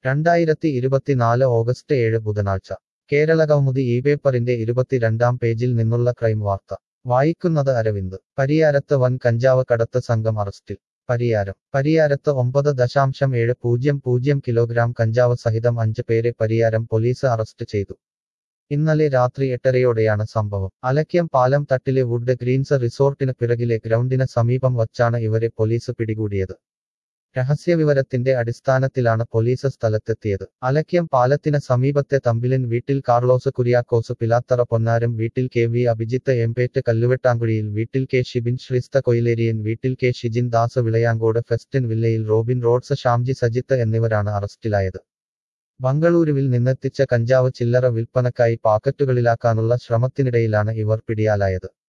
രണ്ടായിരത്തി ഇരുപത്തിനാല് ഓഗസ്റ്റ് ഏഴ് ബുധനാഴ്ച കേരളകൗമുദി ഈ പേപ്പറിന്റെ ഇരുപത്തിരണ്ടാം പേജിൽ നിന്നുള്ള ക്രൈം വാർത്ത വായിക്കുന്നത് അരവിന്ദ് പരിയാരത്ത് വൻ കഞ്ചാവ് കടത്ത് സംഘം അറസ്റ്റിൽ പരിയാരം പരിയാരത്ത് ഒമ്പത് ദശാംശം ഏഴ് പൂജ്യം പൂജ്യം കിലോഗ്രാം കഞ്ചാവ് സഹിതം അഞ്ച് പേരെ പരിയാരം പോലീസ് അറസ്റ്റ് ചെയ്തു ഇന്നലെ രാത്രി എട്ടരയോടെയാണ് സംഭവം അലക്യം പാലം തട്ടിലെ വുഡ് ഗ്രീൻസ് റിസോർട്ടിന് പിറകിലെ ഗ്രൗണ്ടിന് സമീപം വച്ചാണ് ഇവരെ പോലീസ് പിടികൂടിയത് രഹസ്യവിവരത്തിന്റെ അടിസ്ഥാനത്തിലാണ് പോലീസ് സ്ഥലത്തെത്തിയത് അലക്യം പാലത്തിന് സമീപത്തെ തമ്പിലൻ വീട്ടിൽ കാർലോസ് കുര്യാക്കോസ് പിലാത്തറ പൊന്നാരം വീട്ടിൽ കെ വി അഭിജിത്ത് എംപേറ്റ് കല്ലുവെട്ടാങ്കുഴിയിൽ വീട്ടിൽ കെ ഷിബിൻ ശ്രീസ്ത കൊയിലേരിയൻ വീട്ടിൽ കെ ഷിജിൻ ദാസ് വിളയാങ്കോട് ഫെസ്റ്റിൻ വില്ലയിൽ റോബിൻ റോഡ്സ് ഷാംജി സജിത്ത് എന്നിവരാണ് അറസ്റ്റിലായത് ബംഗളൂരുവിൽ നിന്നെത്തിച്ച കഞ്ചാവ് ചില്ലറ വിൽപ്പനക്കായി പാക്കറ്റുകളിലാക്കാനുള്ള ശ്രമത്തിനിടയിലാണ് ഇവർ പിടിയാലായത്